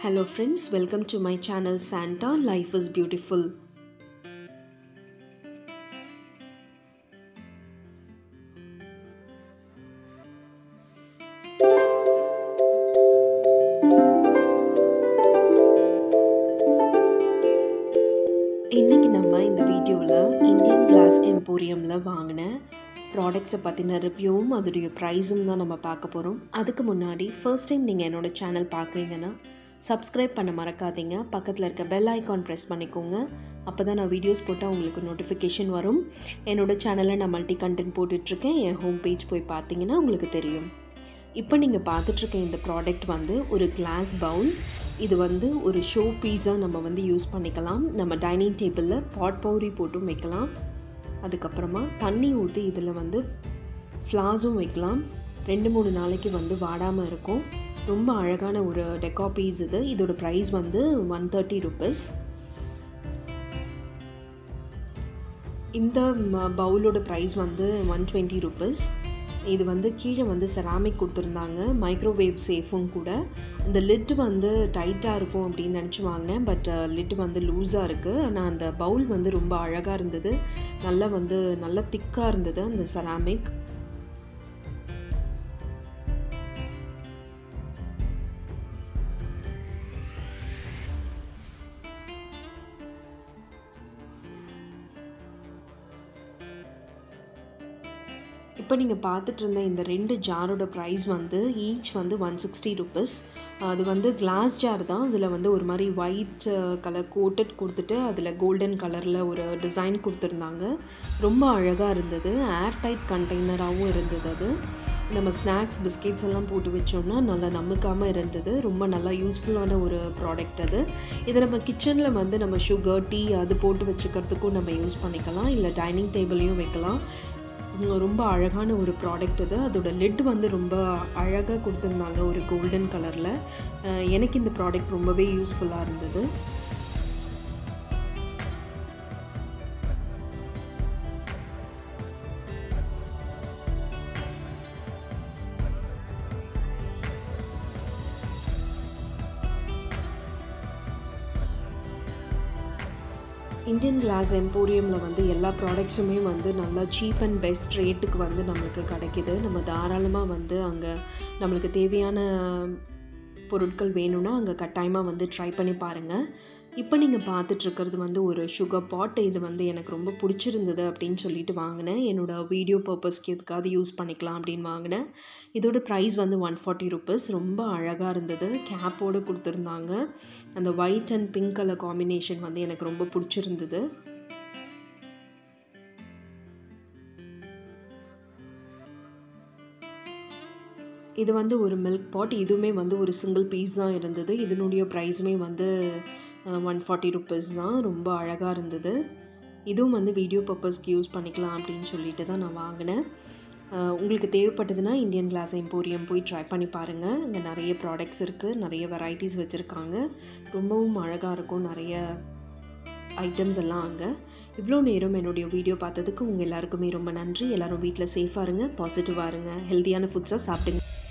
Hello, friends, welcome to my channel Santa Life is Beautiful. இன்னைக்கு நம்ம இந்த வீடியோவில் இந்தியன் கிளாஸ் எம்போரியமில் வாங்கின ப்ராடக்ட்ஸை பற்றின ரிவ்யூவும் அதோடைய ப்ரைஸும் தான் நம்ம பார்க்க போகிறோம் அதுக்கு முன்னாடி ஃபர்ஸ்ட் டைம் நீங்கள் என்னோடய சேனல் பார்க்குறீங்கன்னா சப்ஸ்கிரைப் பண்ண மறக்காதீங்க பக்கத்தில் இருக்க பெல் ஐக்கான் ப்ரெஸ் பண்ணிக்கோங்க அப்போ தான் நான் வீடியோஸ் போட்டால் உங்களுக்கு நோட்டிஃபிகேஷன் வரும் என்னோடய சேனலில் நான் மல்டி கண்டென்ட் போட்டுட்ருக்கேன் என் ஹோம் பேஜ் போய் பார்த்தீங்கன்னா உங்களுக்கு தெரியும் இப்போ நீங்கள் பார்த்துட்ருக்க இந்த ப்ராடக்ட் வந்து ஒரு கிளாஸ் பவுல் இது வந்து ஒரு ஷோ பீஸாக நம்ம வந்து யூஸ் பண்ணிக்கலாம் நம்ம டைனிங் டேபிளில் பாட் பவுரி போட்டும் வைக்கலாம் அதுக்கப்புறமா தண்ணி ஊற்றி இதில் வந்து ஃப்ளாஸும் வைக்கலாம் ரெண்டு மூணு நாளைக்கு வந்து வாடாமல் இருக்கும் ரொம்ப அழகான ஒரு டெக்கா பீஸ் இது இதோட ப்ரைஸ் வந்து ஒன் தேர்ட்டி ருபீஸ் இந்த பவுலோட ப்ரைஸ் வந்து ஒன் டுவெண்ட்டி ருபீஸ் இது வந்து கீழே வந்து செராமிக் கொடுத்துருந்தாங்க மைக்ரோவேவ் சேஃபும் கூட இந்த லிட் வந்து டைட்டாக இருக்கும் அப்படின்னு நினச்சி வாங்கினேன் பட் லிட் வந்து லூஸாக இருக்குது ஆனால் அந்த பவுல் வந்து ரொம்ப அழகாக இருந்தது நல்லா வந்து நல்லா திக்காக இருந்தது அந்த செராமிக் இப்போ நீங்கள் பார்த்துட்டு இருந்த இந்த ரெண்டு ஜாரோட ப்ரைஸ் வந்து ஈச் வந்து ஒன் சிக்ஸ்டி ருபீஸ் அது வந்து கிளாஸ் ஜார் தான் அதில் வந்து ஒரு மாதிரி ஒயிட் கலர் கோட்டட் கொடுத்துட்டு அதில் கோல்டன் கலரில் ஒரு டிசைன் கொடுத்துருந்தாங்க ரொம்ப அழகாக இருந்தது ஏர் டைட் கண்டெய்னராகவும் இருந்தது அது நம்ம ஸ்நாக்ஸ் பிஸ்கெட்ஸ் எல்லாம் போட்டு வச்சோம்னா நல்லா நமுக்காமல் இருந்தது ரொம்ப நல்லா யூஸ்ஃபுல்லான ஒரு ப்ராடக்ட் அது இதை நம்ம கிச்சனில் வந்து நம்ம சுகர் டீ அது போட்டு வச்சுக்கிறதுக்கும் நம்ம யூஸ் பண்ணிக்கலாம் இல்லை டைனிங் டேபிளையும் வைக்கலாம் ரொம்ப அழகான ஒரு ப்ராடக்ட் இது அதோட லெட் வந்து ரொம்ப அழகாக கொடுத்துருந்தாங்க ஒரு கோல்டன் கலரில் எனக்கு இந்த ப்ராடக்ட் ரொம்பவே யூஸ்ஃபுல்லாக இருந்தது இந்தியன் கிளாஸ் எம்போரியமில் வந்து எல்லா ப்ராடக்ட்ஸுமே வந்து நல்லா சீப் அண்ட் பெஸ்ட் ரேட்டுக்கு வந்து நம்மளுக்கு கிடைக்கிது நம்ம தாராளமாக வந்து அங்கே நம்மளுக்கு தேவையான பொருட்கள் வேணும்னா அங்கே கட்டாயமாக வந்து ட்ரை பண்ணி பாருங்கள் இப்போ நீங்கள் பார்த்துட்ருக்கிறது வந்து ஒரு சுகர் பாட் இது வந்து எனக்கு ரொம்ப பிடிச்சிருந்தது அப்படின்னு சொல்லிட்டு வாங்கினேன் என்னோடய வீடியோ பர்பஸ்க்கு எதுக்காவது யூஸ் பண்ணிக்கலாம் அப்படின்னு வாங்கினேன் இதோட ப்ரைஸ் வந்து ஒன் ஃபார்ட்டி ருபீஸ் ரொம்ப அழகாக இருந்தது கேப்போடு கொடுத்துருந்தாங்க அந்த white and pink colour combination வந்து எனக்கு ரொம்ப பிடிச்சிருந்தது இது வந்து ஒரு மில்க் பாட் இதுவுமே வந்து ஒரு சிங்கிள் பீஸ் தான் இருந்தது இதனுடைய ப்ரைஸுமே வந்து ஒன் ஃபார்ட்டி ருப்பீஸ் தான் ரொம்ப அழகாக இருந்தது இதுவும் வந்து வீடியோ பர்பஸ்க்கு யூஸ் பண்ணிக்கலாம் அப்படின்னு சொல்லிட்டு தான் நான் வாங்கினேன் உங்களுக்கு தேவைப்பட்டதுன்னா இந்தியன் கிளாஸ் எம்போரியம் போய் ட்ரை பண்ணி பாருங்கள் இங்கே நிறைய ப்ராடக்ட்ஸ் இருக்குது நிறைய வெரைட்டிஸ் வச்சுருக்காங்க ரொம்பவும் அழகாக இருக்கும் நிறைய ஐட்டம்ஸ் எல்லாம் அங்கே இவ்வளோ நேரம் என்னுடைய வீடியோ பார்த்ததுக்கு உங்கள் எல்லாருக்குமே ரொம்ப நன்றி எல்லோரும் வீட்டில் சேஃபாக இருங்க பாசிட்டிவாக இருங்க ஹெல்த்தியான ஃபுட்ஸாக சாப்பிடுங்க